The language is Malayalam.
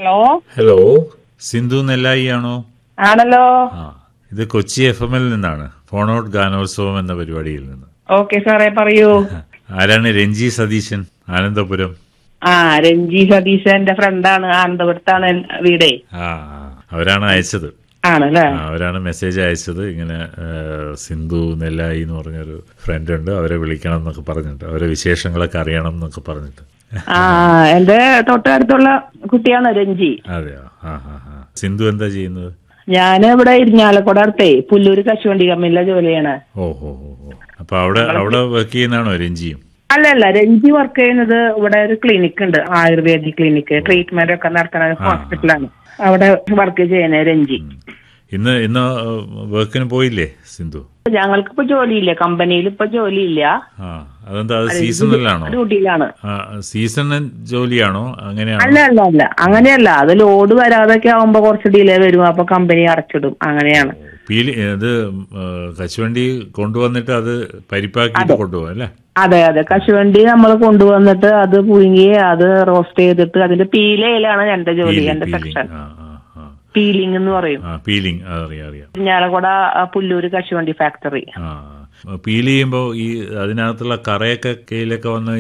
ഹലോ ഹലോ സിന്ധു നെല്ലായി ആണോ ആണല്ലോ ആ ഇത് കൊച്ചി എഫ് എമ്മിൽ നിന്നാണ് ഫോൺ ഔട്ട് ഗാനോത്സവം എന്ന പരിപാടിയിൽ നിന്ന് ഓക്കെ സാറേ പറയൂ ആരാണ് രഞ്ജി സതീശൻ ആനന്ദപുരം ആ രഞ്ജി സതീശ് എന്റെ ഫ്രണ്ടാണ് ആനന്ദപുരത്താണ് എൻ- വീടേ ആ ആ, അവരാണ് അയച്ചത് ആണല്ലേ ആ, അവരാണ് മെസ്സേജ് അയച്ചത് ഇങ്ങനെ ആ, സിന്ധു നെല്ലായി എന്ന് പറഞ്ഞൊരു ഫ്രണ്ട് ഉണ്ട് അവരെ വിളിക്കണം എന്നൊക്കെ പറഞ്ഞിട്ട് അവരെ വിശേഷങ്ങളൊക്കെ അറിയണം എന്നൊക്കെ പറഞ്ഞിട്ട് ആ എന്റെ തൊട്ടടുത്തുള്ള കുട്ടിയാണ് രഞ്ജി അതെയോ ആ ആ ആ സിന്ധു എന്താ ചെയ്യുന്നത് ഞാൻ ഇവിടെ ഇരിഞ്ഞാലക്കുട അടുത്തേ പുല്ലൂര് കശുവണ്ടി കമ്പനിയിലെ ജോലി ചെയ്യണേ ഓ ഹോ ഹോ ഹോ അപ്പൊ അവിടെ അവിടെ വർക്ക് ചെയ്യുന്നതാണോ രഞ്ജിയും അല്ല അല്ല രഞ്ജി വർക്ക് ചെയ്യുന്നത് ഇവിടെ ഒരു ക്ലിനിക്ക് ഉണ്ട് ആയുർവേദിക് ക്ലിനിക്ക് ട്രീറ്റ്മെന്റ് ഒക്കെ നടത്തുന്ന ഒരു ഹോസ്പിറ്റലാണ് അവിടെ വർക്ക് ചെയ്യണേ രഞ്ജി ഇന്ന് ഇന്ന് വർക്കിന് പോയില്ലേ സിന്ധു ഞങ്ങൾക്കിപ്പോ ജോലിയില്ല കമ്പനിയിൽ ഇപ്പൊ ജോലിയില്ല ആ അതെന്താ അത് സീസണലാണോ ഡ്യൂട്ടിയിലാണ് ആ സീസൺ ജോലിയാണോ അങ്ങനെയാണോ അല്ല അല്ല അല്ല അങ്ങനെയല്ല അത് ലോഡ് വരാതൊക്കെ ആവുമ്പോ കുറച്ച് ഡിലേ വരും അപ്പൊ കമ്പനി അടച്ചിടും അങ്ങനെയാണ് പീലി ഇത് ആ, കശുവണ്ടി കൊണ്ടുവന്നിട്ട് അത് പരിപ്പാക്കിയിട്ട് കൊണ്ടുപോകും അല്ലേ അതെ അതെ കശുവണ്ടി നമ്മൾ കൊണ്ടുവന്നിട്ട് അത് പുഴുങ്ങി അത് റോസ്റ്റ് ചെയ്തിട്ട് അതിന്റെ പീലയിലാണ് എന്റെ ജോലി എന്റെ പീലിംഗ് സെക്ഷൻ ആ ആ ആ പീലിംഗ് എന്ന് പറയും ആ പീലിംഗ് അതറിയാം അറിയാം ഞാലക്കുട ആ, പുല്ലൂര് കശുവണ്ടി ഫാക്ടറി ആ പീൽ ചെയ്യുമ്പോൾ ഈ അതിനകത്തുള്ള കറയൊക്കെ കയ്യിലൊക്കെ വന്ന്